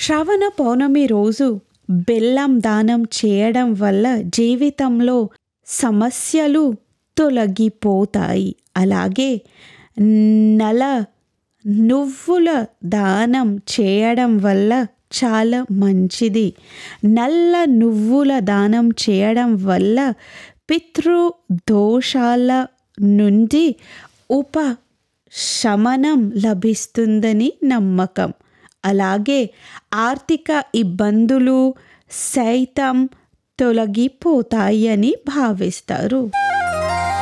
శ్రవణ పౌర్ణమి రోజు బెల్లం దానం చేయడం వల్ల జీవితంలో సమస్యలు తొలగిపోతాయి అలాగే నల నువ్వుల దానం చేయడం వల్ల చాలా మంచిది నల్ల నువ్వుల దానం చేయడం వల్ల పితృదోషాల నుండి ఉపశమనం లభిస్తుందని నమ్మకం అలాగే ఆర్థిక ఇబ్బందులు సైతం తొలగిపోతాయని భావిస్తారు